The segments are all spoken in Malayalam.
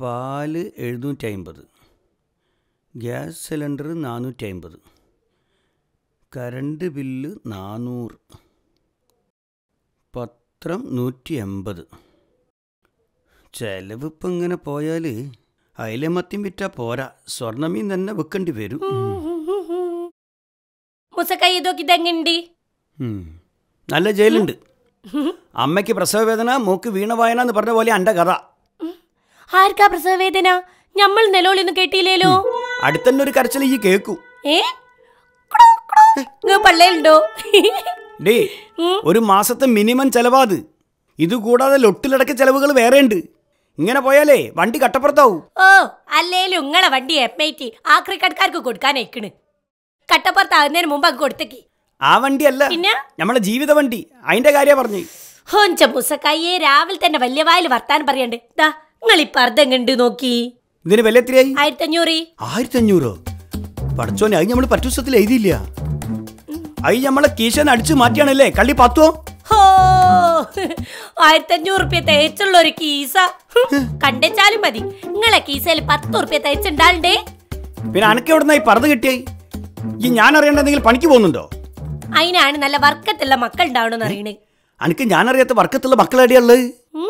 പാല് എഴുന്നൂറ്റി അമ്പത് ഗ്യാസ് സിലിണ്ടർ നാനൂറ്റി അമ്പത് കറണ്ട് ബില്ല് നാനൂറ് പത്രം നൂറ്റി എൺപത് ചെലവ് ഇപ്പം ഇങ്ങനെ പോയാൽ അയിലമത്തിയും വിറ്റാ പോരാ സ്വർണ്ണമീൻ തന്നെ വെക്കേണ്ടി വരും മുസക്കൈ ഇതൊക്കെ ഇതെങ്ങുണ്ട് ഉം. നല്ല ജയിലുണ്ട് അമ്മയ്ക്ക് പ്രസവവേദന മൂക്ക് വീണവായന എന്ന് പറഞ്ഞ പോലെ എൻ്റെ കഥ ആർക്കാ പ്രസവവേദന ഞമ്മൾ നിലവിളിന്ന് കേട്ടില്ലേലോ അടുത്തന്നെ ഒരു കരച്ചിൽ ഈ കേക്കൂ ഏ ക്ടോ, ക്ടോ. ഇങ്ങ് പള്ളേലുണ്ടോ ഡേ ഉം. ഒരു മാസത്തെ മിനിമം ചെലവാത് ഇത് കൂടാതെ ലൊട്ടിലടക്ക ചെലവുകൾ വേറെ ഉണ്ട് ഇങ്ങനെ പോയാലേ വണ്ടി കട്ടപ്പുറത്താവും ഓ അല്ലേലും ഇങ്ങളെ വണ്ടി എം ഐ ടി ആക്രിക്കടക്കാർക്ക് കൊടുക്കാനയക്കണ് കട്ടപ്പുറത്താകുന്നതിന് മുമ്പ് അങ്ങ് കൊടുത്തേക്ക് ആ വണ്ടിയല്ല പിന്നെ നമ്മളെ ജീവിത വണ്ടി അതിന്റെ കാര്യ പറഞ്ഞു ഹോഞ്ച മുസക്കായെ രാവിലെ തന്നെ വലിയ വായിൽ വർത്താനം പറയണ്ട് ദാ നിങ്ങൾ ഈ പർദ്ദം കണ്ട് നോക്കി ഇതിന് വില എത്രയായി ആയിരത്തി അഞ്ഞൂറ് ആയിരത്തി അഞ്ഞൂറോ പടച്ചോനെ അത് നമ്മൾ പറ്റുസത്തിൽ എഴുതിയില്ല അത് നമ്മളെ കീശൻ അടിച്ചു മാറ്റിയാണല്ലേ കള്ളി പത്തോ ഹോ ആയിരത്തി അഞ്ഞൂറ് റുപ്യ തേച്ചുള്ള ഒരു കീസ കണ്ടെച്ചാലും മതി നിങ്ങളെ കീസയിൽ പത്ത് റുപ്യ തേച്ചുണ്ടാണ്ടേ പിന്നെ അനക്ക് എവിടെ ഈ പറത് കിട്ടിയായി ഈ ഞാൻ അറിയേണ്ട എന്തെങ്കിലും പണിക്ക് പോകുന്നുണ്ടോ അതിനാണ് നല്ല വർക്കത്തുള്ള മക്കൾ ഉണ്ടാവണമെന്ന് അറിയണേ അനക്ക് ഞാൻ അറിയാത്ത വർക്കത്തുള്ള മക്കളെടിയുള്ളത്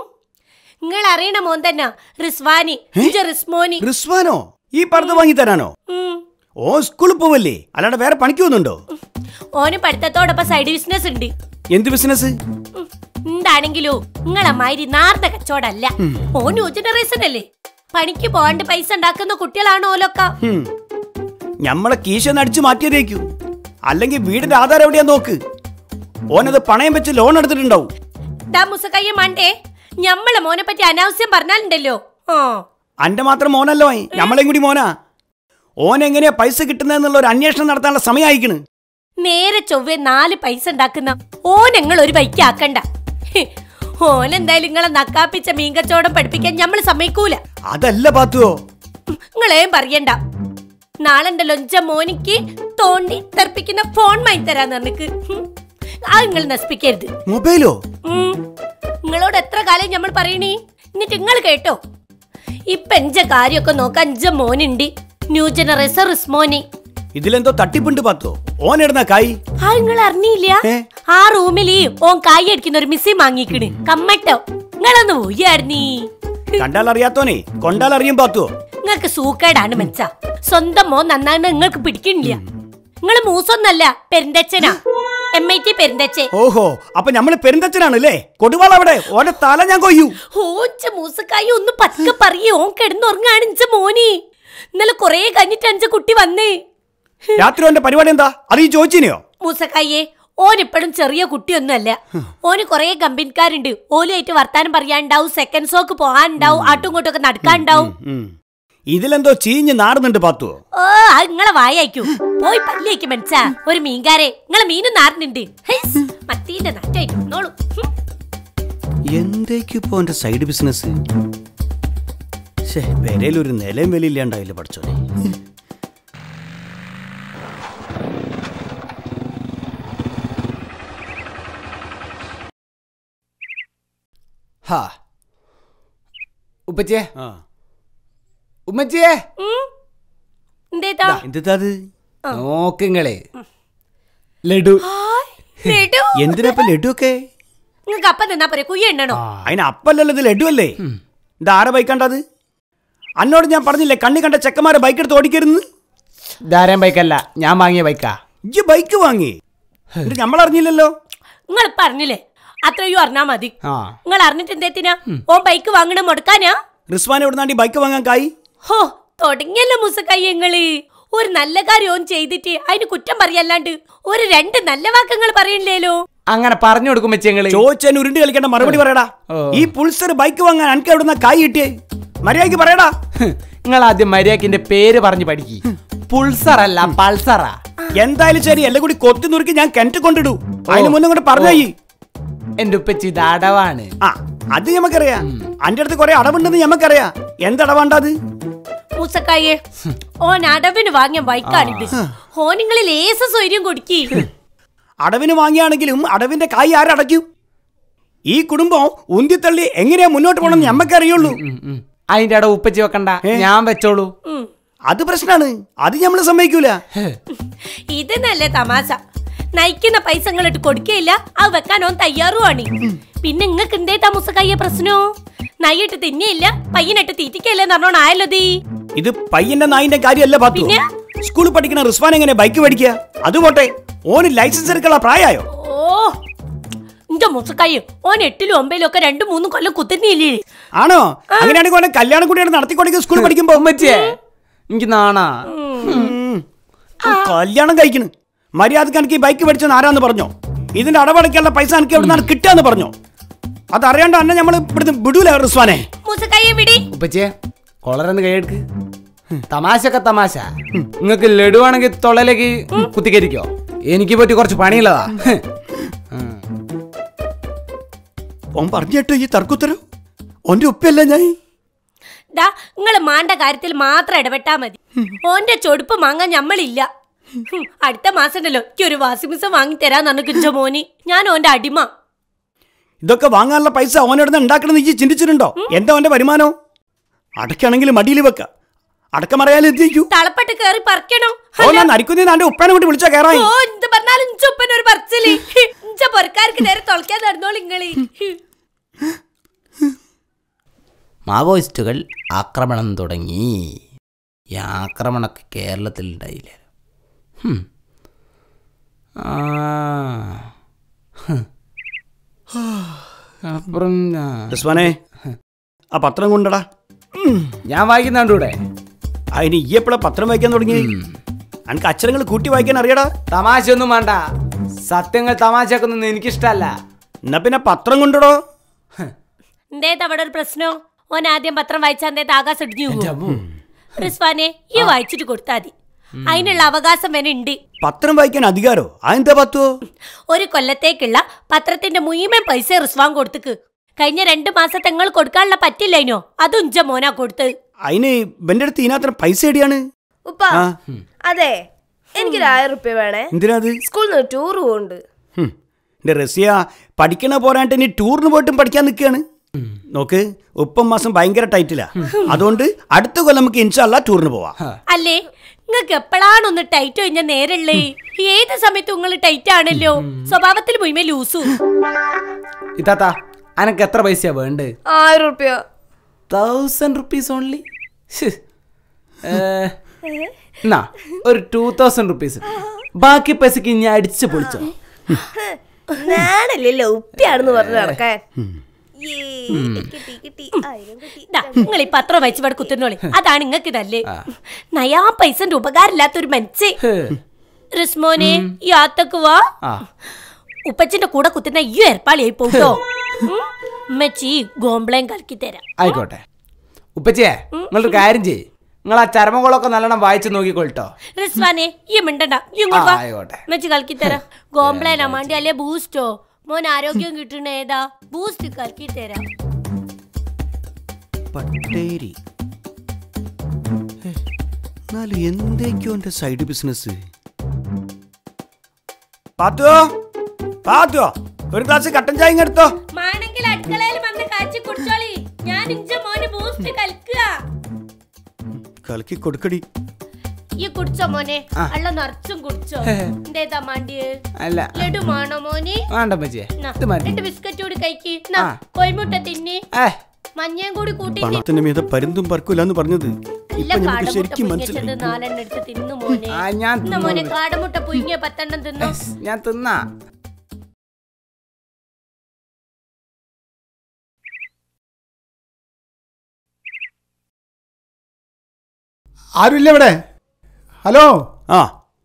നിങ്ങൾ അറിയണ മോൻ തന്നെ റിസ്വാനി ഇഞ്ച റിസ്മോനി റിസ്വാനോ ഈ പറത് വാങ്ങി തരാനോ ഉം. ഓ സ്കൂളിൽ പോവല്ലേ അല്ലാണ്ട് വേറെ പണിക്ക് പോകുന്നുണ്ടോ ഓന് പഠിത്തത്തോടൊപ്പം സൈഡ് ബിസിനസ് ഉണ്ട് എന്ത് ബിസിനസ് ഉം. എന്താണെങ്കിലും നിങ്ങളെ മാതിരി നാർത്ത കച്ചവടല്ല ഓ ന്യൂ ജനറേഷൻ അല്ലേ പണിക്ക് പോകാണ്ട് പൈസ ഉണ്ടാക്കുന്ന കുട്ടികളാണോ ഓലൊക്കെ ഹും. ഞമ്മളെ കീശന്ന് അടിച്ചു മാറ്റിയതേക്കൂ അല്ലെങ്കിൽ വീടിന്റെ ആധാരം എവിടെയാ നോക്ക് ഓനത് പണയം വെച്ച് ലോൺ എടുത്തിട്ടുണ്ടാവും ദാ മുസക്കയ്യ മണ്ടേ ഞമ്മളെ മോനെ പറ്റി അനാവശ്യം പറഞ്ഞാലുണ്ടല്ലോ ഓ അന്റെ മാത്രം മോനല്ലോ ഓൻ. ഞമ്മളെയും കൂടി മോനാ ഓൻ എങ്ങനെയാ പൈസ കിട്ടുന്നതെന്നുള്ള ഒരു അന്വേഷണം നടത്താനുള്ള സമയം അയക്കണ് നേരെ ചൊവ്വെ നാല് പൈസ ഉണ്ടാക്കുന്ന ഓൻ നിങ്ങൾ ഒരു ബൈക്ക് ആക്കണ്ട ഹ്, ഓനെന്തായാലും നിങ്ങളെ നക്കാപ്പിച്ച മീൻകച്ചവടം പഠിപ്പിക്കാൻ ഞമ്മൾ സമ്മതിക്കൂല അതല്ല പാത്തുവോ നിങ്ങളേം പറയണ്ട നാളെ ഉണ്ടല്ലോ ഇഞ്ച മോനിക്ക് തോണ്ടി തെറിപ്പിക്കുന്ന ഫോൺ വാങ്ങി തരാന്ന് പറഞ്ഞിക്ക് ഹും. അത് നിങ്ങൾ നശിപ്പിക്കരുത് മൊബൈലോ ഉം. നിങ്ങളോട് എത്ര കാലം നമ്മൾ പറയണേ എന്നിട്ട് നിങ്ങൾ കേട്ടോ ഇപ്പൊ എഞ്ച കാര്യമൊക്കെ നോക്കാൻ ഇഞ്ച മോനുണ്ട് ന്യൂ ജനറേഷൻ റിസ്മോനി ഇതിലെന്തോ തട്ടിപ്പുണ്ട് പാത്തോ ഓൻ ഇടുന്ന കായ് ആ നിങ്ങൾ അറിഞ്ഞില്ല ഏ? ആ റൂമില് ഓൻ കായ് അടിക്കുന്ന ഒരു മിസ്സി വാങ്ങിക്കണ് കമ്മട്ടോ നിങ്ങളൊന്ന് പോയായിരുന്നീ കണ്ടാൽ അറിയാത്തോനെ കൊണ്ടാൽ അറിയും പാത്തുവോ നിങ്ങൾക്ക് സൂക്കേടാണ് മെച്ച സ്വന്തം മോൻ നന്നാണ് നിങ്ങൾക്ക് പിടിക്കണില്ല നിങ്ങൾ മൂസൊന്നല്ല പെരുന്തച്ചനാ എം ഐ ടി പെരുന്തച്ചൻ ഓഹോ അപ്പൊ നമ്മള് പെരുന്തച്ചനാണല്ലേ കൊടുവാൾ അവിടെ ഓന്റെ തല ഞാൻ കൊയ്യൂ ഓച്ച മൂസക്കായി ഒന്ന് പതുക്കെ പറയേ ഓൻ കിടന്നുറങ്ങാണ് ഇഞ്ച മോനി ഇന്നലെ കൊറേ കഴിഞ്ഞിട്ട് അഞ്ച കുട്ടി വന്നേ രാത്രി ഓന്റെ പരിപാടി എന്താ അത് ഈ ചോദിച്ചിനെയോ മൂസക്കായെ ഓൻ ഇപ്പോഴും ചെറിയ കുട്ടിയൊന്നുമല്ല ഓന് കൊറേ കമ്പനിക്കാരുണ്ട് ഓലുമായിട്ട് വർത്താനം പറയാനുണ്ടാവും സെക്കൻഡ് ഷോക്ക് പോകാനുണ്ടാവും ആട്ടും ഇങ്ങോട്ടും ഒക്കെ നടക്കാനുണ്ടാവും ഉം. ഇതിലെന്തോ ചീഞ്ഞ് നാറുന്നുണ്ട് പാത്തുവോ ഓ അത് നിങ്ങളെ വായക്കൂ പോയി പല്ലിയേക്ക് മനസ്സാ ഒരു മീൻകാരെ നിങ്ങളെ മീനും നാറുന്നുണ്ട് ഹൈസ്, മത്തീന്റെ നറ്റായിട്ട് വന്നോളൂ ഹും. എന്തേക്കും ഇപ്പോ എന്റെ സൈഡ് ബിസിനസ് വിലയിലൊരു നിലയും വില ഇല്ലാണ്ടായില്ല പഠിച്ചോനെ ഹാ ഉപ്പച്ചേ ആ ഉമ്മച്ചിയേ ഉം. എന്തേതാ എന്താ അത് നോക്കിങ്ങളെ ലഡു ഹായ്, ലഡു എന്തിനാ ഇപ്പൊ ലഡു ഒക്കെ നിങ്ങക്ക് അപ്പം നിന്നാ പോരെ കുയ്യ എണ്ണണോ അതിന് അപ്പല്ലല്ലോ ഇത് ലഡു അല്ലേ ഇത് ആരെ ബൈക്ക് കണ്ടത് അന്നോട് ഞാൻ പറഞ്ഞില്ലേ കണ്ണി കണ്ട ചെക്കന്മാരെ ബൈക്ക് എടുത്ത് ഓടിക്കരുന്ന് ധാരാൻ ബൈക്കല്ല ഞാൻ വാങ്ങിയ ബൈക്കാ ഇജ്ജ് ബൈക്ക് വാങ്ങി ഇത് നമ്മളറിഞ്ഞില്ലല്ലോ നിങ്ങൾ പറഞ്ഞില്ലേ അത്രയും അറിഞ്ഞാ മതി ആ നിങ്ങൾ അറിഞ്ഞിട്ട് എന്തേത്തിനാ ഓ ബൈക്ക് വാങ്ങണ മുടക്കാനാ റിസ്വാൻ എവിടുന്നാണ്ടി ബൈക്ക് വാങ്ങാൻ കായി ഹോ തുടങ്ങിയല്ലോ മുസക്കയ്യങ്ങള് ഒരു നല്ല കാര്യം ഓൻ ചെയ്തിട്ട് അതിന് കുറ്റം പറയല്ലാണ്ട് ഒരു രണ്ട് നല്ല വാക്കങ്ങൾ പറയണില്ലേലോ അങ്ങനെ പറഞ്ഞു കൊടുക്കും മെച്ചങ്ങള് ചോദിച്ചതിന് ഉരുണ്ട് കളിക്കേണ്ട മറുപടി പറയടാ ഓ. ഈ പുൾസർ ബൈക്ക് വാങ്ങാൻ എനിക്ക് എവിടുന്ന കായ് കിട്ടിയേ മര്യാദക്ക് പറയടാ നിങ്ങൾ ആദ്യം മര്യാദക്കിന്റെ പേര് പറഞ്ഞു പഠിക്ക് പുൾസർ അല്ല പൾസറാ എന്തായാലും ശരി എല്ലാം കൂടി കൊത്തി നുറുക്കി ഞാൻ കിണറ്റ് കൊണ്ടിടൂ അതിന് മുന്നേ കൂടെ പറഞ്ഞായി എന്റെ ഉപ്പച്ചി ഇത് അടവാണ് ആ അത് ഞമ്മക്കറിയാം അന്റെ അടുത്ത് കുറെ അടവുണ്ടെന്ന് ഞമ്മക്കറിയാം എന്തടവാണ്ടത് മുസക്കായെ ഓൻ അടവിന് വാങ്ങിയ ബൈക്കാണിത് ഓ നിങ്ങൾ ലേസ സ്വൈര്യം കൊടുക്കി അടവിന് വാങ്ങിയാണെങ്കിലും അടവിന്റെ കായ് ആരടയ്ക്കും ഈ കുടുംബം ഉന്തിത്തള്ളി എങ്ങനെയാ മുന്നോട്ട് പോകണമെന്ന് ഞമ്മക്കറിയുള്ളൂ ഉം, ഉം. അതിന്റെ അവിടെ ഉപ്പച്ചി വെക്കണ്ട ഞാൻ വെച്ചോളൂ ഉം. അത് പ്രശ്നമാണ് അത് നമ്മൾ സമ്മതിക്കൂല ഇത് നല്ല തമാശ നയിക്കുന്ന പൈസ ഇങ്ങോട്ട് കൊടുക്കയില്ല അത് വെക്കാൻ ഓൻ തയ്യാറുമാണ് പിന്നെ ഇങ്ങക്ക് എന്തേ താമസ കയ്യ പ്രശ്നോ നയ്യിട്ട് തിന്നിയില്ല പയ്യനിട്ട് തീറ്റിക്കല്ലെന്ന് പറഞ്ഞോണ്ട് ആയല്ലോ ദീ ഇത് പയ്യന്റെ നായിന്റെ കാര്യമല്ല പാത്തു പിന്നെ? സ്കൂളിൽ പഠിക്കുന്ന റിസ്വാൻ എങ്ങനെ ബൈക്ക് പഠിക്കുക അത് പോട്ടെ ഓന് ലൈസൻസ് എടുക്കാനുള്ള പ്രായമായോ ഓ എന്റെ മുസക്കയ്യ ഓൻ എട്ടിലും ഒമ്പതിലും ഒക്കെ രണ്ടും മൂന്നും കൊല്ലം കുത്തിരില്ലേ ആണോ അങ്ങനെയാണെങ്കിൽ ഓനെ കല്യാണം കൂടിയാണ് നടത്തിക്കൊണ്ടിരിക്കുക സ്കൂളിൽ പഠിക്കുമ്പോ ഉമ്മച്ചിയെ എനിക്ക് നാണാ ഉം. കല്യാണം കഴിക്കണ് മര്യാദക്ക് എനിക്ക് ഈ ബൈക്ക് പഠിച്ചെന്ന് ആരാന്ന് പറഞ്ഞോ ഇതിന്റെ അടവടയ്ക്കുള്ള പൈസ എനിക്ക് എവിടെ നിന്നാണ് കിട്ടുകയെന്ന് പറഞ്ഞോ അതറിയാണ്ട് അന്നെ നമ്മൾ ഇവിടുന്ന് വിടൂല റിസ്വാനെ മുസക്കയ്യ വിടി ഉപ്പച്ചിയെ കൊളറന്ന് കൈയെടുക്ക് തമാശക്കെ തമാശ നിങ്ങക്ക് ലഡുവാണെങ്കിൽ തൊള്ളയിലേക്ക് കുത്തിക്കരിക്കോ എനിക്ക് പറ്റി കുറച്ച് പണിയുള്ളതാ ഉം. ഓൻ പറഞ്ഞിട്ടോ ഈ തർക്കുത്തരം ഓന്റെ ഉപ്പയല്ല ഞാൻ ദാ നിങ്ങള് മാണ്ട കാര്യത്തിൽ മാത്രം ഇടപെട്ടാ മതി ഓന്റെ ചൊടുപ്പ് വാങ്ങാൻ ഞമ്മളില്ല ഹും, അടുത്ത മാസം ഉണ്ടല്ലോ എനിക്ക് ഒരു വാഷിംഗ് മെഷീൻ വാങ്ങി തരാന്ന് പറഞ്ഞു കിഞ്ച മോനി ഞാൻ ഓന്റെ അടിമ ഇതൊക്കെ വാങ്ങാനുള്ള പൈസ ഓനെടുന്ന് ഉണ്ടാക്കണമെന്ന് ഈ ചിന്തിച്ചിട്ടുണ്ടോ എന്താ ഓന്റെ വരുമാനം അടക്കാണെങ്കിൽ മടിയിൽ വെക്ക അടക്കം അറിയാലും എത്തിക്കൂ തളപ്പെട്ട് കേറി പറിക്കണോ ഓ ഞാൻ നരിക്കുന്നതിന് എന്റെ ഉപ്പനെ കൊണ്ട് വിളിച്ചാ കയറായി ഓ എന്ത് പറഞ്ഞാലും ഇഞ്ചൊപ്പന ഒരു പറിച്ചല് ഇഞ്ച പൊറക്കാർക്ക് നേരെ തുളയ്ക്കാൻ നടന്നോളൂ ഇങ്ങള് മാവോയിസ്റ്റുകൾ ആക്രമണം തുടങ്ങി ഈ ആക്രമണമൊക്കെ കേരളത്തിൽ ഉണ്ടായില്ല ഹും. ആ. ഹ്. അപ്പുറം ഞാ- റിസ്വാനെ ആ പത്രം കൊണ്ടടാ ഞാൻ വായിക്കുന്നുണ്ട് ഇവിടെ അതിന് ഈ എപ്പോഴാ പത്രം വായിക്കാൻ തുടങ്ങി എനിക്ക് അക്ഷരങ്ങൾ കൂട്ടി വായിക്കാൻ അറിയടാ തമാശ ഒന്നും വേണ്ട സത്യങ്ങൾ തമാശക്കൊന്നും എനിക്കിഷ്ടല്ല എന്നാ പിന്നെ പത്രം കൊണ്ടടോ എന്തേത് അവിടെ ഒരു പ്രശ്നോ ഓൻ ആദ്യം പത്രം വായിച്ചാൽ എന്തേത് ആകാശം ഇടിഞ്ഞു പോകും റിസ്വാനെ ഈ വായിച്ചിട്ട് കൊടുത്താൽ മതി അതിനുള്ള അവകാശം വരെ ഉണ്ട് പത്രം വായിക്കാൻ അധികാരോ അതെന്താ പത്തുവോ ഒരു കൊല്ലത്തേക്കുള്ള പത്രത്തിന്റെ മുഴുവൻ പൈസ റിസ്വാൻ കൊടുത്തുക്ക് കഴിഞ്ഞ രണ്ട് മാസത്തെ നിങ്ങൾ കൊടുക്കാനുള്ള പറ്റില്ലൈനോ അതും ഇഞ്ച മോനാ കൊടുത്ത് അതിന് ഇവന്റെ അടുത്ത് ഇതിനകത്ത് പൈസ എടിയാണ് ഉപ്പ ആ അതെ എനിക്കൊരു ആയിരം റുപ്യ വേണേ എന്തിനാ അത് സ്കൂളിൽ നിന്ന് ടൂർ പോകുന്നുണ്ട് ഹും. എന്റെ റസിയ പഠിക്കണ പോരാണ്ട് ഇനി ടൂറിന് പോയിട്ടും പഠിക്കാൻ നിൽക്കുകയാണ് നോക്ക് ഉപ്പം മാസം ഭയങ്കര ടൈറ്റിലാ അതുകൊണ്ട് അടുത്ത കൊല്ലം നമുക്ക് ഇൻഷല്ല ടൂറിന് പോവാം അല്ലേ നിങ്ങൾക്ക് എപ്പോഴാണ് ഒന്ന് ടൈറ്റ് കഴിഞ്ഞ നേരല്ലേ ഏത് സമയത്തും നിങ്ങൾ ടൈറ്റ് ആണല്ലോ സ്വഭാവത്തിൽ മുഴുവൻ ലൂസു ഇത്താത്ത അനക്ക് എത്ര പൈസയാ വേണ്ടത് ആയിരം റുപ്യ തൗസൻഡ് റുപ്പീസ് ഓൺലി എന്നാ ഒരു ടൂ തൗസൻഡ് റുപ്പീസ് ബാക്കി പൈസക്ക് ഇനി അടിച്ച് പൊളിച്ചോ ഞാനല്ലല്ലോ ഉപ്പിയാണെന്ന് പറഞ്ഞു നടക്കാൻ യേ, കിട്ടി കിട്ടി ആയിരം കിട്ടി നിങ്ങൾ ഈ പത്രം വായിച്ച് ഇവിടെ കുത്തുന്നോളി അതാണ് നിങ്ങൾക്ക് ഇതല്ലേ നയാ പൈസന്റെ ഉപകാരമില്ലാത്തൊരു മനുഷ്യ ഹ്. റിസ്മോനെ ഈ ആത്തക്ക് വാ ആ ഉപ്പച്ചിന്റെ കൂടെ കുത്തുന്ന ഈ ഏർപ്പാളിയായി പോട്ടോ ഉമ്മച്ചി ഗോംബ്ലേം കലക്കി തരാം ആയിക്കോട്ടെ ഉപ്പച്ചിയെ നിങ്ങളൊരു കാര്യം ചെയ്യ് നിങ്ങൾ ആ ചരമകളൊക്കെ നല്ലോണം വായിച്ചു നോക്കിക്കൊള്ളട്ടോ റിസ്വാനെ ഈ മിണ്ടണ്ട ഈ ഇങ്ങോട്ട് വാ ആ, ആയിക്കോട്ടെ. ഉമ്മച്ചി കലക്കി തരാം ഗോംബ്ലേനാ മാണ്ടി അല്ലേ ബൂസ്റ്റോ മോൻ ആരോഗ്യം കിട്ടണ ഏതാ ബൂസ്റ്റ് കലക്കി തരാം പട്ടേരി എന്നാലും എന്തൊക്കെയോ എന്റെ സൈഡ് ബിസിനസ് പാത്തുവോ പാത്തുവോ ഒരു ഗ്ലാസ് കട്ടൻ ചായ ഇങ്ങ് എടുത്തോ മാണെങ്കിൽ അടുക്കളയിൽ വന്ന് കാച്ചി കുടിച്ചോളി ഞാൻ ഇഞ്ച മോന് ബൂസ്റ്റ് കലക്കുക കലക്കി കൊടുക്കടി ഈ കുടിച്ചോ മോനെ അള്ള നിറച്ചും കുടിച്ചോ എന്തേതാ മാണ്ടിയ് അല്ല ലഡു മാണോ മോനെ വേണ്ട ഉപ്പച്ചിയെ നാ, ഇത് മതി രണ്ട് ബിസ്ക്കറ്റ് കൂടി കഴിക്ക് നാ, ആ. കോഴിമുട്ട തിന്നി ഏ മഞ്ഞയും കൂടി കൂട്ടി തി- പണത്തിന് മീത പരുന്തും പറക്കൂല എന്ന് പറഞ്ഞത് നല്ല ഇപ്പൊ ഞങ്ങൾക്ക് കാടമുട്ട ശരിക്കും പുഴുങ്ങിച്ചത് മനസ്സിലായി നാലെണ്ണം എടുത്ത് തിന്നു മോനെ ആ, ഞാൻ എന്നാ മോനെ തിന്നു. കാടമുട്ട പുഴുങ്ങിയ പത്തെണ്ണം തിന്നു എസ്, ഞാൻ തിന്നാ ആരുമില്ല ഇവിടെ ഹലോ ആ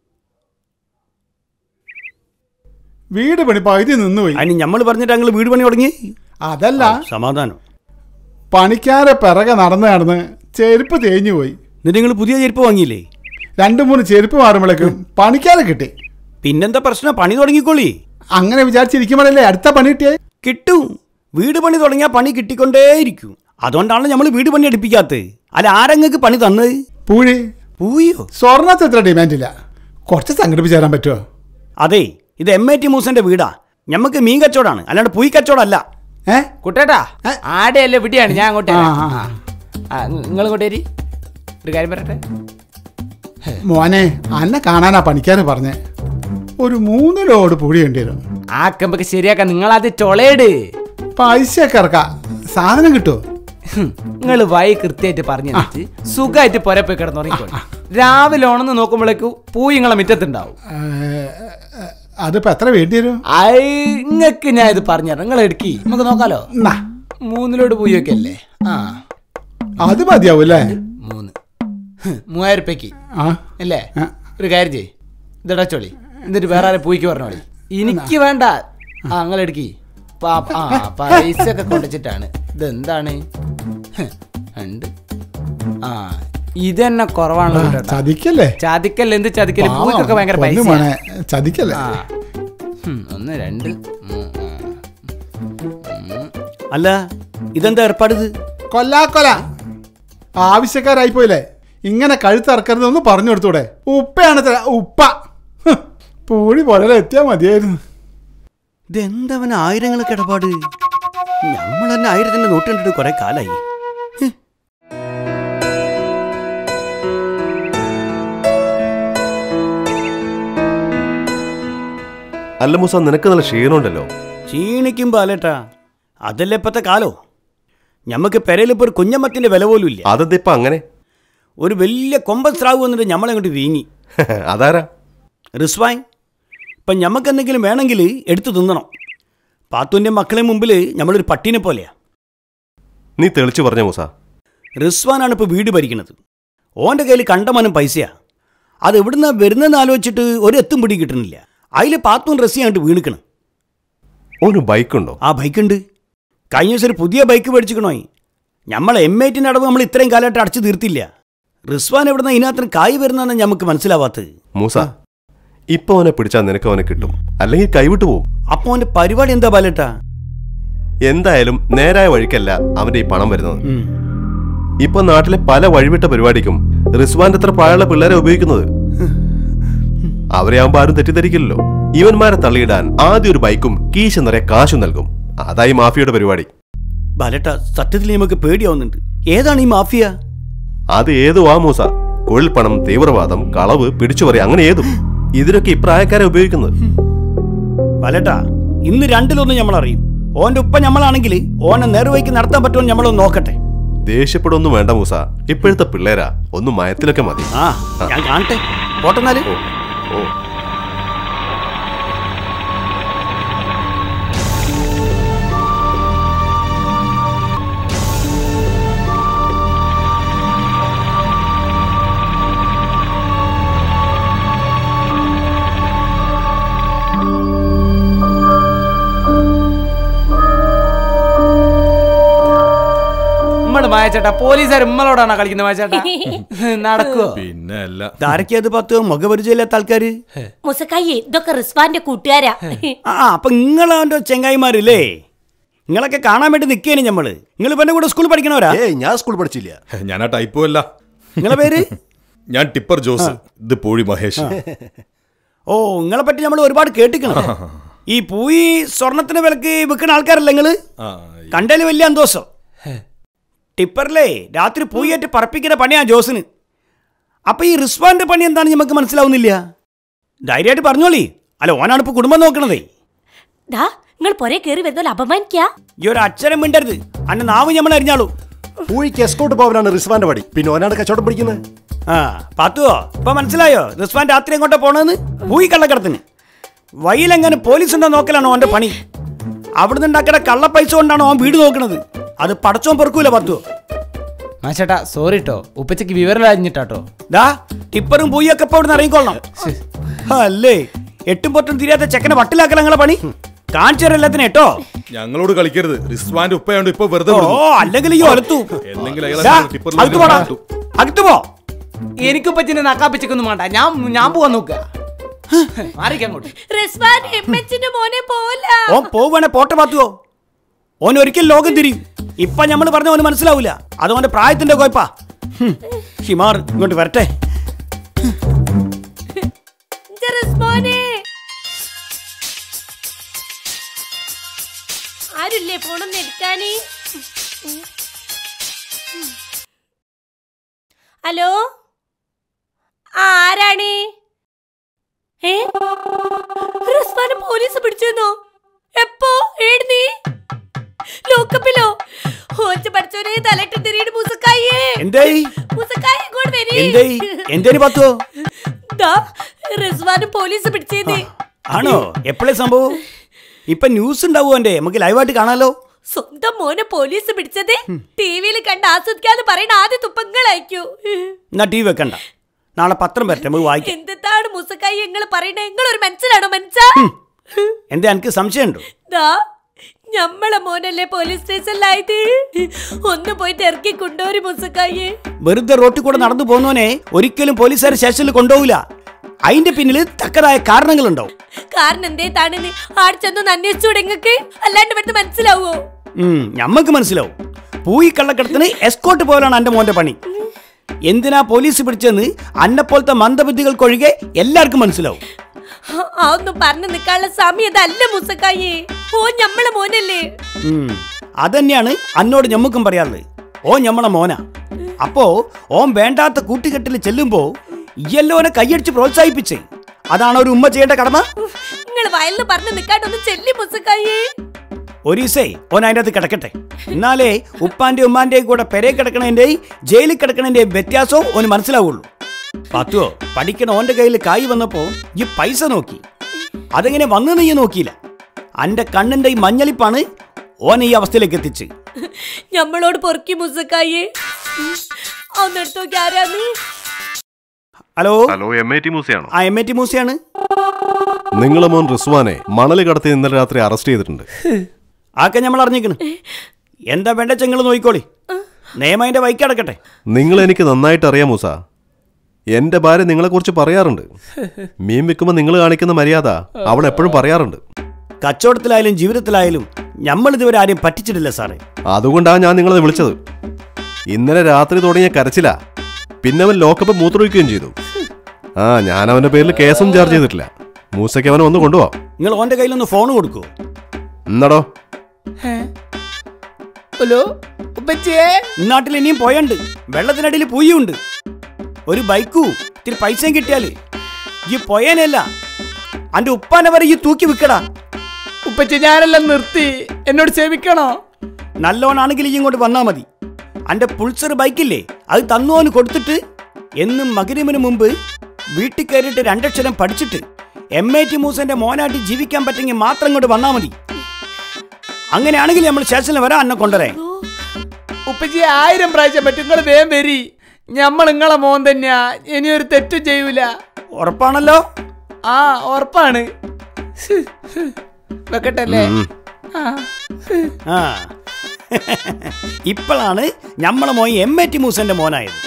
വീട് പണി പകുതി നിന്നുപോയി അതിന് നമ്മൾ പറഞ്ഞിട്ട് ഞങ്ങൾ വീട് പണി തുടങ്ങി അതല്ല സമാധാനം പണിക്കാരെ പിറകെ നടന്ന് നടന്ന് ചെരുപ്പ് തേഞ്ഞു പോയി എന്നിട്ട് നിങ്ങൾ പുതിയ ചെരുപ്പ് വാങ്ങിയില്ലേ രണ്ട് മൂന്ന് ചെരുപ്പ് മാറുമ്പോഴേക്കും പണിക്കാരെ കിട്ടി പിന്നെന്താ പ്രശ്നം പണി തുടങ്ങിക്കോളി അങ്ങനെ വിചാരിച്ചിരിക്കുമ്പോഴല്ലേ അടുത്ത പണി കിട്ടിയേ കിട്ടും വീട് പണി തുടങ്ങിയാൽ പണി കിട്ടിക്കൊണ്ടേയിരിക്കും അതുകൊണ്ടാണ് നമ്മൾ വീട് പണി അടുപ്പിക്കാത്തത് അല്ല ആരെങ്ങൾക്ക് പണി തന്നത് പൂഴി പൂയോ സ്വർണത്തിന് ഇത്ര ഡിമാൻഡില്ല കുറച്ച് സംഘടിപ്പിച്ച് തരാൻ പറ്റുമോ അതെ ഇത് എം എ ടി മൂസന്റെ വീടാ ഞമ്മക്ക് മീൻ കച്ചവടാണ് അല്ലാണ്ട് പൂയി കച്ചവടമല്ല ഏ കുട്ടേട്ടാ ആടെയല്ലേ വിടിയാണ് ഞാൻ അങ്ങോട്ടേ ആ, ആ. ആ നിങ്ങൾ കൊണ്ടേരി ഒരു കാര്യം പറയട്ടെ മോനെ അന്നെ കാണാനാ പണിക്കാര് പറഞ്ഞേ ഒരു മൂന്ന് ലോഡ് പൊടി വേണ്ടി വരും ആ കമ്പൊക്കെ ശരിയാക്കാൻ നിങ്ങൾ അത് ചൊളയിട് പൈസയൊക്കെ ഇറക്കാം സാധനം കിട്ടുമോ നിങ്ങൾ വൈ കൃത്യമായിട്ട് പറഞ്ഞു തന്നിട്ട് സുഖമായിട്ട് പുര പോയി കിടന്നുറങ്ങിക്കോളി രാവിലെ ഉണന്ന് നോക്കുമ്പോഴേക്കും പൂ നിങ്ങളെ മുറ്റത്തുണ്ടാവും അതിപ്പോ എത്ര വേണ്ടി വരും ഇങ്ങക്ക് ഞാൻ ഇത് പറഞ്ഞുതരാം നിങ്ങൾ എടുക്കി നമുക്ക് നോക്കാലോ എന്നാ മൂന്നിലോട്ട് പൂയൊക്കെ അല്ലേ ആ അത് മതിയാവും അല്ലേ മൂന്ന് ഹ്, മൂവായിരം റുപ്യക്ക് ആ അല്ലേ ആ. ഒരു കാര്യം ചെയ് ഇതടാ ചോളി എന്നിട്ട് വേറെ ആരെ പൂയ്ക്ക് പറഞ്ഞോളി എനിക്ക് വേണ്ട ആ നിങ്ങൾ എടുക്കി ആ പൈസ ഒക്കെ കൊണ്ടുവച്ചിട്ടാണ് ഇതെന്താണ് ഹ്, ഉണ്ട് ആ ഇത് തന്നെ കുറവാണല്ലോ കേട്ടോ ചതിക്കല്ലേ ചതിക്കല്ല എന്ത് ചതിക്കല് പാവം, പൂക്കൊക്കെ ഭയങ്കര പൊന്നു പൈസ മോനെ ചതിക്കല്ലേ ആ ഹും, ഒന്ന് രണ്ട് മൂന്ന്, ആ. അല്ല ഇതെന്താ ഏർപ്പാടിത് കൊല്ലാക്കൊല ആവശ്യക്കാരായി പോയില്ലേ ഇങ്ങനെ കഴുത്തിറക്കരുത് ഒന്ന് പറഞ്ഞു കൊടുത്തൂടെ ഉപ്പയാണ് തരാ ഉപ്പ ഹ്, പൂഴി പോലെ എത്തിയാ മതിയായിരുന്നു ഇതെന്തവൻ ആയിരങ്ങളൊക്കെ ഇടപാട് നമ്മൾ തന്നെ ആയിരത്തിന്റെ നോട്ട് കണ്ടിട്ട് കുറെ കാലായി ഹ്. അല്ല മൂസ നിനക്ക് നല്ല ക്ഷീണമുണ്ടല്ലോ ക്ഷീണിക്കുമ്പോ അല്ലേട്ടാ അതല്ലേ ഇപ്പത്തെ കാലോ ഞമ്മക്ക് പെരയിലിപ്പോ ഒരു കുഞ്ഞമ്മത്തിന്റെ വില പോലും ഇല്ല അതെന്തിപ്പോ അങ്ങനെ ഒരു വലിയ കൊമ്പൻ സ്രാവ് വന്നിട്ട് നമ്മളങ്ങോട്ട് വീങ്ങി അതാരാ റിസ്വാൻ ഇപ്പം ഞമ്മക്ക് എന്തെങ്കിലും വേണമെങ്കിൽ എടുത്തു തിന്നണം പാത്തുവിൻ്റെ മക്കളെ മുമ്പിൽ നമ്മളൊരു പട്ടീനെ പോലെയാ നീ തെളിച്ചു പറഞ്ഞ മൂസ റിസ്വാനാണ് ഇപ്പോൾ വീട് ഭരിക്കുന്നത് ഓൻ്റെ കയ്യിൽ കണ്ടമാനം പൈസയാ അത് എവിടുന്നാ വരുന്നതെന്ന് ആലോചിച്ചിട്ട് ഒരു എത്തും പിടി കിട്ടുന്നില്ല അതിൽ പാത്തും റസിയായിട്ട് വീണിക്കണം ഓന് ബൈക്കുണ്ടോ ആ ബൈക്കുണ്ട് കഴിഞ്ഞ ദിവസം ഒരു പുതിയ ബൈക്ക് മേടിച്ചിക്കണോ നമ്മൾ എം ഐറ്റിൻ്റെ അടവ് നമ്മൾ ഇത്രയും കാലമായിട്ട് അടച്ചു തീർത്തില്ല റിസ്വാൻ എവിടുന്ന ഇതിനകത്തിന് കായ് വരുന്നതെന്ന് നമുക്ക് മനസ്സിലാവാത്തത് മൂസ ഇപ്പൊ അവനെ പിടിച്ചാൽ നിനക്ക് അവനെ കിട്ടും അല്ലെങ്കിൽ കൈവിട്ടു പോവും അപ്പോൾ അവൻ്റെ പരിപാടി എന്താ ബാലേട്ടാ എന്തായാലും നേരായ വഴിക്കല്ല അവന്റെ ഈ പണം വരുന്നത് ഇപ്പൊ നാട്ടിലെ പല വഴിവിട്ട പരിപാടിക്കും റിസ്വാന്റെ അത്ര പ്രായമുള്ള പിള്ളേരെ ഉപയോഗിക്കുന്നത് അവരെ ആവുമ്പോ ആരും തെറ്റിദ്ധരിക്കില്ലല്ലോ ഇവന്മാരെ തള്ളിയിടാൻ ആദ്യം ഒരു ബൈക്കും കീശ നിറയെ കാശും നൽകും അതായി മാഫിയയുടെ പരിപാടി ബാലേട്ട സത്യത്തിൽ നമുക്ക് പേടിയാവുന്നുണ്ട് ഏതാണ് ഈ മാഫിയ അത് ഏതു ആ മൂസ കുഴൽപ്പണം തീവ്രവാദം കളവ് പിടിച്ചുപറി അങ്ങനെ ഏതും ഇതിനൊക്കെ ഇപ്രായക്കാരെ ഉപയോഗിക്കുന്നത് ബാലേട്ട ഇന്ന് രണ്ടിലൊന്നും നമ്മൾ അറിയും ഓന്റെ ഉപ്പ നമ്മളാണെങ്കിൽ ഓനെ നേർവഴിക്ക് നടത്താൻ പറ്റുമെന്ന് നമ്മളൊന്ന് നോക്കട്ടെ ദേഷ്യപ്പെടുമൊന്നും വേണ്ട മൂസ ഇപ്പോഴത്തെ പിള്ളേരാ ഒന്ന് മയത്തിലൊക്കെ മതി ആ ഞാൻ കാണട്ടെ പോട്ടെന്നാല് ഓ ഓ ഉമ്മട് മായച്ചേട്ടാ പോലീസുകാർ ഉമ്മളോടാണോ കളിക്കുന്നത് മായച്ചേട്ടാ നടക്കുവോ പിന്നെ അല്ല ധാരക്കത് പത്ത് മുഖപരിചയമില്ലാത്ത ആൾക്കാര് മുസക്കായി ഇതൊക്കെ റിസ്വാന്റെ കൂട്ടുകാരാ ആ ആ, അപ്പൊ നിങ്ങളവന്റെ ചെങ്ങായിമാരില്ലേ നിങ്ങളൊക്കെ കാണാൻ വേണ്ടി നിൽക്കേനെ ഞമ്മള് നിങ്ങൾ ഇപ്പൊ എന്റെ കൂടെ സ്കൂളിൽ പഠിക്കണവരാ ഏയ് ഞാൻ സ്കൂൾ പഠിച്ചില്ല ഞാൻ ആ ടൈപ്പും അല്ല നിങ്ങളെ പേര് ഞാൻ ടിപ്പർ ജോസ് ഇത് പൂഴി മഹേഷ് ഓ നിങ്ങളെ പറ്റി നമ്മൾ ഒരുപാട് കേട്ടിക്കണം ഈ പൂയി സ്വർണത്തിന് വിലക്ക് വിൽക്കുന്ന ആൾക്കാരല്ലേ നിങ്ങള് ആ, കണ്ടതിൽ വലിയ സന്തോഷം ടിപ്പറിലേ രാത്രി പൂയേറ്റ് പറപ്പിക്കുന്ന പണിയാ ജോസിന് അപ്പൊ ഈ റിസ്വാന്റെ പണി എന്താണ് നമുക്ക് മനസ്സിലാവുന്നില്ല ധൈര്യമായിട്ട് പറഞ്ഞോളി അല്ല ഓനാണ് ഇപ്പൊ കുടുംബം നോക്കണതേ ദാ നിങ്ങൾ പൊരെ കേറി വരുന്നല്ലോ അപമാനിക്കാ ഈ ഒരു അക്ഷരം മിണ്ടരുത് അന്നെ നാവ് നമ്മൾ അറിഞ്ഞാളൂ പൂഴിക്ക് എസ്കോട്ട് പോകാനാണ് റിസ്വാന്റെ പടി പിന്നെ ഓനാണ് കച്ചവടം പിടിക്കുന്നത് ആ പാത്തുവോ ഇപ്പൊ മനസ്സിലായോ റിസ്വാൻ രാത്രി എങ്ങോട്ടാ പോണെന്ന് പൂയി കള്ളക്കടത്തിന് വഴിയിലെങ്ങനെ പോലീസ് ഉണ്ടോ നോക്കലാണ് ഓന്റെ പണി അവിടുന്ന് ഉണ്ടാക്കുന്ന കള്ളപ്പൈസ കൊണ്ടാണ് ഓൻ വീട് നോക്കണത് അത് പടച്ചോൻ പെറുക്കൂല പത്തുവോ മാച്ചേട്ടാ സോറി ട്ടോ ഉപ്പച്ചക്ക് വിവരം രാജിഞ്ഞിട്ടാട്ടോ ദാ ടിപ്പറും പൂയൊക്കെ ഇപ്പൊ ഇവിടുന്ന് ഇറങ്ങിക്കൊള്ളണം അല്ലേ എട്ടും പൊട്ടും തിരിയാത്ത ചെക്കനെ വട്ടിലാക്കല നിങ്ങളെ പണി കാണിച്ചെല്ലാത്തിന് കേട്ടോ ഞങ്ങളോട് കളിക്കരുത് റിസ്വാന്റെ ഉപ്പയാണ്ട് ഇപ്പൊ വെറുതെ ഓ വിടുന്നു. അല്ലെങ്കിൽ ഈ ഒലത്തു എന്തെങ്കിലും അയാളെ ദാ, ടിപ്പറിൽ അകത്ത് പോടാ ഇട്ടു. അകത്ത് പോ എനിക്ക് ഉപ്പച്ചിനെ നക്കാപ്പിച്ചൊന്നും വേണ്ട ഞാൻ ഞാൻ പോവാൻ നോക്കുക മാറിക്ക് അങ്ങോട്ട് റിസ്വാൻ എമ്മച്ചിന്റെ മോനെ പോല ഓൻ പോവുകയാണെ പോട്ടെ പാത്തുവോ ഓൻ ഒരിക്കൽ ലോകം തിരിയും ഇപ്പൊ നമ്മൾ പറഞ്ഞ ഓന് മനസ്സിലാവൂല അത് ഓന്റെ പ്രായത്തിന്റെ കുഴപ്പാ ഹും, ഹിമാർ ഇങ്ങോട്ട് വരട്ടെ ഇജ്ജ് റിസ്വാനെ ആരുല്ലേ ഫോണൊന്ന് എടുക്കാന് ഹലോ ആ, ആരാണ് ഏ റിസ്വാനെ പോലീസ് പിടിച്ചെന്നോ എപ്പോ ഏടുന്നീ ലോക്കപ്പിലോ ഓച്ച പഠിച്ചോനെ തലയിട്ട് തിരിയുടെ മുസക്കായേ എന്തായി മുസക്കായ ഇങ്ങോട്ട് വരീ എന്തായി എന്തേനി പത്തോ ദാ റിസ്വാന് പോലീസ് പിടിച്ചേന്ന് ആണോ എപ്പോഴേ സംഭവം ഇപ്പൊ ന്യൂസ് ഉണ്ടാവുമോ എന്റെ നമുക്ക് ലൈവായിട്ട് കാണാലോ സ്വന്തം മോനെ പോലീസ് പിടിച്ചത് ടിവിയിൽ കണ്ട് ആസ്വദിക്കാന്ന് പറയണ ആദ്യ തുപ്പങ്ങളയക്കൂ എന്നാ ടി വി വെക്കണ്ട നാളെ പത്രം വരട്ടെ നമുക്ക് വായിക്കാം എന്താണ് മുസക്കായി നിങ്ങൾ പറയണേ നിങ്ങൾ ഒരു മനുഷ്യനാണോ മനുഷ്യ എന്താ എനിക്ക് സംശയമുണ്ടോ ദാ ഞമ്മളെ മോനല്ലേ പോലീസ് സ്റ്റേഷനിലായത് ഒന്ന് പോയിട്ട് ഇറക്കി കൊണ്ടുപോരു മുസക്കായി വെറുതെ റോട്ടിൽ കൂടെ നടന്നു പോകുന്നവനെ ഒരിക്കലും പോലീസുകാർ സ്റ്റേഷനിൽ കൊണ്ടുപോകില്ല അതിന്റെ പിന്നിൽ തക്കതായ കാരണങ്ങളുണ്ടാവും കാരണം എന്തേ താണെന്ന് ആടെ ചെന്നൊന്ന് അന്വേഷിച്ചൂടെ നിങ്ങക്ക് അല്ലാണ്ട് ഇവിടുത്തെ മനസ്സിലാവോ ഉം, ഞമ്മക്ക് മനസ്സിലാവും പൂയി കള്ളക്കടത്തിന് എസ്കോട്ട് പോലാണ് എന്റെ മോന്റെ പണി എന്തിനാ പോലീസ് പിടിച്ചെന്ന് അന്നെ പോലത്തെ മന്ദബുദ്ധികൾക്കൊഴികെ എല്ലാവർക്കും മനസ്സിലാവും ആ ഒന്നും പറഞ്ഞു നിൽക്കാനുള്ള സമയം ഇതല്ല മുസക്കായി ഓ ഞമ്മളെ മോനല്ലേ ഉം, അതന്നെയാണ് അന്നോട് ഞമ്മക്കും പറയാറുള്ളത് ഓ ഞമ്മളെ മോന അപ്പോ ഓൻ വേണ്ടാത്ത കൂട്ടുകെട്ടിൽ ചെല്ലുമ്പോ ഇയല്ലോനെ കൈയടിച്ച് പ്രോത്സാഹിപ്പിച്ചേ അതാണ് ഒരു ഉമ്മ ചെയ്യേണ്ട കടമ നിങ്ങൾ വയലിൽ പറഞ്ഞു നിൽക്കാണ്ടൊന്ന് ചെല്ലി മുസക്കായി ഒരീസേ ഓൻ അതിൻ്റെ അകത്ത് കിടക്കട്ടെ എന്നാലേ ഉപ്പാന്റെ ഉമ്മാന്റെയും കൂടെ പെരേ കിടക്കണതിന്റെയും ജയിലിൽ കിടക്കണതിന്റെയും വ്യത്യാസവും ഓന് മനസ്സിലാവുള്ളൂ പത്തുവോ പഠിക്കണ ഓന്റെ കയ്യിൽ കായ് വന്നപ്പോ ഈ പൈസ നോക്കി അതെങ്ങനെ വന്നു നീ നോക്കിയില്ല അന്റെ കണ്ണിന്റെ ഈ മഞ്ഞളിപ്പാണ് ഓൻ ഈ അവസ്ഥയിലേക്ക് എത്തിച്ച് ഞമ്മളോട് പൊറുക്കി മുസക്കായി ഒന്നെടുത്ത് നോക്കി ആരാന്ന് hello hello M eighty മൂസയാണോ ആ എം എ ടി മൂസയാണ് നിങ്ങളെ മോൻ റിസ്വാനെ മണൽ കടത്തി ഇന്നലെ രാത്രി അറസ്റ്റ് ചെയ്തിട്ടുണ്ട് ആക്കെ നമ്മൾ അറിഞ്ഞേക്കണ് എന്താ വേണ്ട ചെങ്ങൾ നോക്കിക്കോളി നിയമം അതിന്റെ വൈക്ക് അടക്കട്ടെ നിങ്ങൾ എനിക്ക് നന്നായിട്ട് അറിയാം മൂസ എന്റെ ഭാര്യ നിങ്ങളെക്കുറിച്ച് പറയാറുണ്ട് മീൻ വിൽക്കുമ്പോൾ നിങ്ങൾ കാണിക്കുന്ന മര്യാദ അവൾ എപ്പോഴും പറയാറുണ്ട് കച്ചവടത്തിലായാലും ജീവിതത്തിലായാലും നമ്മൾ ഇതുവരെ ആരെയും പറ്റിച്ചിട്ടില്ല സാറേ അതുകൊണ്ടാണ് ഞാൻ നിങ്ങളെ വിളിച്ചത് ഇന്നലെ രാത്രി തുടങ്ങിയ കരച്ചില പിന്നെ അവൻ ലോക്കപ്പ് മൂത്രമൊഴിക്കുകയും ചെയ്തു ആ ഞാൻ അവന്റെ പേരിൽ കേസും ചാർജ് ചെയ്തിട്ടില്ല മൂസയ്ക്ക് അവനെ ഒന്ന് കൊണ്ടുപോവാം നിങ്ങൾ ഓന്റെ കയ്യിലൊന്ന് ഫോൺ കൊടുക്കൂ എന്നടോ ഹലോ ഉപ്പച്ചിയേ ഇന്നാട്ടിൽ ഇനിയും പോയണ്ട് വെള്ളത്തിനടിയിൽ പൂയുണ്ട് ഒരു ബൈക്കൂ ഇത്തിരി പൈസയും കിട്ടിയാല് ഈ പൊയനല്ല അന്റെ ഉപ്പാനെ വരെ ഈ തൂക്കി വിൽക്കടാ ഉപ്പച്ചി ഞാനെല്ലാം നിർത്തി എന്നോട് ക്ഷമിക്കണോ നല്ലോണാണെങ്കിൽ ഈ ഇങ്ങോട്ട് വന്നാ മതി അന്റെ പുൾസർ ബൈക്കില്ലേ അത് തന്നോന് കൊടുത്തിട്ട് എന്നും മകരിമിന് മുമ്പ് വീട്ടിൽ കയറിയിട്ട് രണ്ടക്ഷരം പഠിച്ചിട്ട് എം എ ടി മൂസന്റെ മോനായിട്ട് ജീവിക്കാൻ പറ്റുമെങ്കിൽ മാത്രം ഇങ്ങോട്ട് വന്നാ മതി അങ്ങനെയാണെങ്കിൽ നമ്മൾ സ്റ്റേഷനിൽ വരാൻ അന്നെ കൊണ്ടുവരേ ഉപ്പച്ചി ആയിരം പ്രാവശ്യം പറ്റും നിങ്ങൾ വേഗം വരി ഞമ്മൾ നിങ്ങളെ മോൻ തന്നെയാ ഇനി ഒരു തെറ്റും ചെയ്യൂല ഉറപ്പാണല്ലോ ആ ഉറപ്പാണ് വെക്കട്ടല്ലേ ആ ആ ഇപ്പോഴാണ് നമ്മളെ മോൻ എം എ ടി മൂസന്റെ മോനായത്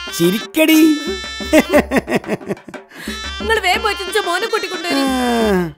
ചിരിക്കടി നിങ്ങൾ വേഗം പോയിട്ട് മോനെ കൂട്ടിക്കൊണ്ടുവരും ആ.